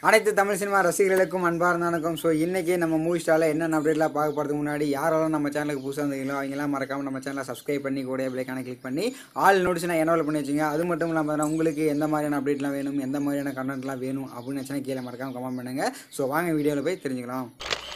அனைத்து தமிழ் சினிமா ரசிகர்களுக்கும் அன்பார்ந்த வணக்கம் ஸோ இன்றைக்கி நம்ம மூவி ஸ்டாரில் என்னென்ன அப்டேட்லாம் பார்க்க போகிறதுக்கு முன்னாடி யாரெல்லாம் நம்ம சேனலுக்கு புதுசாக இருந்தீங்களோ அவங்கெல்லாம் மறக்காமல் நம்ம சேனலை சப்ஸ்கிரைப் பண்ணி கூட பிள்ளைக்கான கிளிக் பண்ணி ஆல் நோட்டிஸ்னா என்ன பண்ணி வச்சுங்க அது மட்டும் இல்லாமல் பார்த்தீங்கன்னா உங்களுக்கு எந்த மாதிரியான அப்டேட்லாம் வேணும் எந்த மாதிரியான கண்டென்ட்லாம் வேணும் அப்படின்னு வச்சுன்னா கீழே மறக்காமல் கமெண்ட் பண்ணுங்கள் ஸோ வாங்க வீடியோவில் போய் தெரிஞ்சுக்கலாம்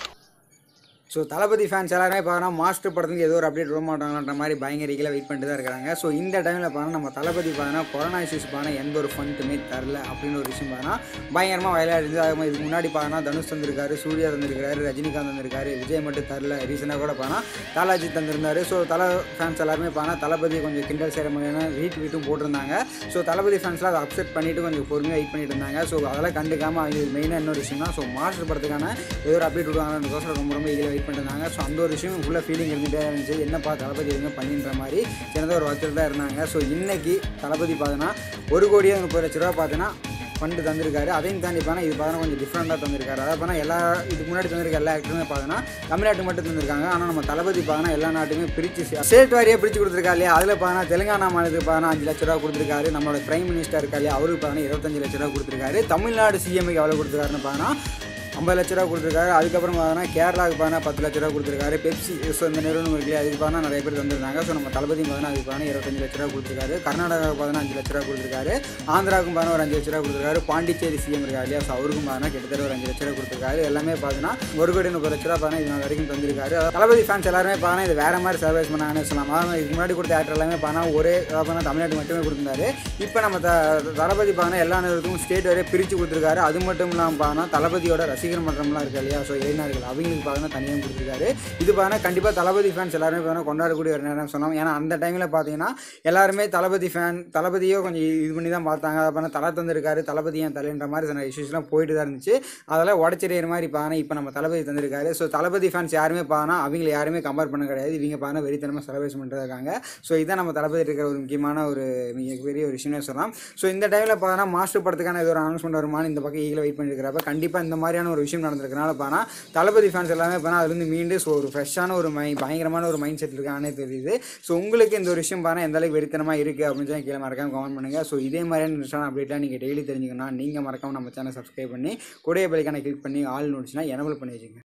ஸோ தளபதி ஃபேன்ஸ் எல்லாருமே பார்த்தோன்னா மாஸ்டர் படத்துக்கு ஏதோ ஒரு அப்டேட் விட மாட்டாங்கன்ற மாதிரி பயங்கரிகளை வெயிட் பண்ணிட்டு தான் இருக்காங்க ஸோ இந்த டைமில் பார்த்தா நம்ம தளபதி பார்த்தோன்னா கொரோனா இஷ்யூஸ் பார்த்தா எந்த ஒரு ஃபண்டுமே தரல அப்படின்னு ஒரு விஷயம் பார்த்தா பயங்கரமாக விளையாடுது அது மாதிரி இதுக்கு முன்னாடி பார்த்தோன்னா தனுஷ் தந்திருக்காரு சூர்யா தந்திருக்காரு ரஜினிகாந்த் தந்திருக்காரு விஜய் மட்டும் தரல ரீசெண்டாக கூட பார்த்தா தாலாஜி தந்திருந்தாரு ஸோ தல ஃபேன்ஸ் எல்லாருமே பார்த்தா தளபதி கொஞ்சம் கிண்டல் செய்கிற மாதிரியான ரீட் வீட்டும் போட்டிருந்தாங்க ஸோ தளபதி ஃபேன்ஸ்லாம் அதை அப்செட் பண்ணிட்டு கொஞ்சம் பொறுமையாக வெயிட் பண்ணிட்டு இருந்தாங்க ஸோ அதெல்லாம் கண்டுக்காமல் அவங்க மெயினாக இன்னொரு விஷயம் தான் ஸோ மாஸ்டர் படத்துக்கான ஏதோ ஒரு அப்டேட் விடுவாங்கன்றதுக்கோசரம் ரொம்ப ரொம்ப இதில் வெயிட் பண்ணிட்டு இருந்தாங்க ஸோ அந்த ஒரு விஷயம் ஃபுல்லாக ஃபீலிங் இருந்துகிட்டே இருந்துச்சு என்னப்பா தளபதி எதுவுமே பண்ணின்ற மாதிரி சின்னதாக ஒரு வச்சுட்டு தான் இருந்தாங்க ஸோ இன்னைக்கு தளபதி பார்த்தோன்னா ஒரு கோடியே முப்பது லட்ச ரூபா பார்த்தோன்னா ஃபண்டு தந்திருக்காரு அதையும் தாண்டி பார்த்தா இது பார்த்தா கொஞ்சம் டிஃப்ரெண்ட்டாக தந்திருக்காரு அதாவது பார்த்தா எல்லா இதுக்கு முன்னாடி தந்திருக்க எல்லா ஆக்டருமே பார்த்தோன்னா தமிழ்நாட்டுக்கு மட்டும் தந்திருக்காங்க ஆனால் நம்ம தளபதி பார்த்தா எல்லா நாட்டுமே பிரித்து ஸ்டேட் வாரியாக பிரித்து கொடுத்துருக்கா இல்லையா அதில் பார்த்தா தெலுங்கானா மாநிலத்துக்கு பார்த்தா அஞ்சு லட்ச ரூபா கொடுத்துருக்காரு நம்மளோட பிரைம் மினிஸ்டர் இருக்கா இல்லையா அவருக்கு பார்த்தா இருபத்தஞ்சு லட்ச ரூபா கொடுத்துருக்காரு தமிழ்நாடு சிஎம்க்கு எவ்வளோ கொடுத்துருக்காருன்னு பார்த்தா ஐம்பது லட்ச ரூபா கொடுத்துருக்காரு அதுக்கப்புறம் பார்த்தீங்கன்னா கேரளாவுக்கு பார்த்தா பத்து லட்ச ரூபா கொடுத்துருக்காரு பெப்சி ஸோ இந்த நிறுவனம் இருக்கு இல்லையா அதுக்கு பார்த்தா நிறைய பேர் தந்திருந்தாங்க ஸோ நம்ம தளபதி பார்த்தா அதுக்கு பார்த்தா இருபத்தஞ்சு லட்ச ரூபா கொடுத்துருக்காரு கர்நாடகாவுக்கு பார்த்தா அஞ்சு லட்ச ரூபா கொடுத்துருக்காரு ஆந்திராவுக்கும் பார்த்தா ஒரு அஞ்சு லட்ச ரூபா கொடுத்துருக்காரு பாண்டிச்சேரி சிஎம் இருக்கா இல்லையா ஸோ அவருக்கும் பார்த்தா கிட்டத்தட்ட ஒரு அஞ்சு லட்ச ரூபா கொடுத்துருக்காரு எல்லாமே பார்த்தீங்கன்னா ஒரு கோடி முப்பது லட்ச ரூபா பார்த்தா இது நாள் வரைக்கும் தந்திருக்காரு அதாவது தளபதி ஃபேன்ஸ் எல்லாருமே பார்த்தா இது வேற மாதிரி சர்வைஸ் பண்ணாங்கன்னு சொல்லலாம் அதாவது இதுக்கு முன்னாடி கொடுத்த ஆக்டர் எல்லாமே பார்த்தா ஒரே பார்த்தா தமிழ்நாட்டு மட்டுமே கொடுத்துருந்தாரு இப்போ நம்ம த தளபதி பார்த்தா எல்லா நேரத்துக்கும் ஸ்டேட் வரையும் பிரித்து கொடுத்துருக்காரு அது மட்டும் இல்லாமல் பார்த்தா தளபதியோட ரசிகர் மன்றம்லாம் இருக்கு இல்லையா ஸோ இளைஞர்கள் அவங்களுக்கு பார்த்தீங்கன்னா தனியாக கொடுத்துருக்காரு இது பார்த்தீங்கன்னா கண்டிப்பாக தளபதி ஃபேன்ஸ் எல்லாருமே பார்த்தீங்கன்னா கொண்டாடக்கூடிய ஒரு நேரம் சொல்லலாம் ஏன்னா அந்த டைமில் பார்த்தீங்கன்னா எல்லாருமே தளபதி ஃபேன் தளபதியோ கொஞ்சம் இது பண்ணி தான் பார்த்தாங்க அதை பண்ண தலை தந்திருக்காரு தளபதி ஏன் தலைன்ற மாதிரி சில இஷ்யூஸ்லாம் போயிட்டு தான் இருந்துச்சு அதெல்லாம் உடச்சிடுற மாதிரி பாருங்க இப்போ நம்ம தளபதி தந்திருக்காரு ஸோ தளபதி ஃபேன்ஸ் யாருமே பாருனா அவங்களை யாருமே கம்பேர் பண்ண கிடையாது இவங்க பாருங்க வெறித்தனமாக செலிப்ரேட் பண்ணிட்டு இருக்காங்க ஸோ இதான் நம்ம தளபதி இருக்கிற ஒரு முக்கியமான ஒரு மிகப்பெரிய ஒரு விஷயமே சொல்லலாம் ஸோ இந்த டைமில் பார்த்தா மாஸ்டர் படத்துக்கான ஏதோ ஒரு அனௌன்ஸ்மெண்ட் வருமானு இந்த பக்கம் ஈகில் வெயிட் பண்ணிருக்கிறப்ப கண்டிப்பாக இந்த மாதிரியான ஒரு விஷயம் நடந்திருக்கனால பார்த்தா தளபதி ஃபேன்ஸ் எல்லாமே பார்த்தா அதுலேருந்து மீண்டு ஸோ ஒரு ஃப்ரெஷ்ஷான ஒரு மை பயங்கரமான ஒரு மைண்ட் செட் இருக்கானே தெரியுது ஸோ உங்களுக்கு இந்த ஒரு விஷயம் பாருங்கள் எந்த அளவுக்கு வெறித்தனமாக இருக்குது அப்படின்னு சொல்லி கீழே மறக்காம கமெண்ட் பண்ணுங்கள் ஸோ இதே மாதிரியான இன்ஸ்டான அப்டேட்லாம் நீங்கள் டெய்லி தெரிஞ்சுக்கணும் நீங்கள் மறக்காம நம்ம சேனல் சப்ஸ்கிரைப் பண்ணி கூடிய பெல்லைக்கான கிளிக் பண்ணி ஆல் நோட்ஸ்னால் எனபிள் பண்ணி வச்சுங்க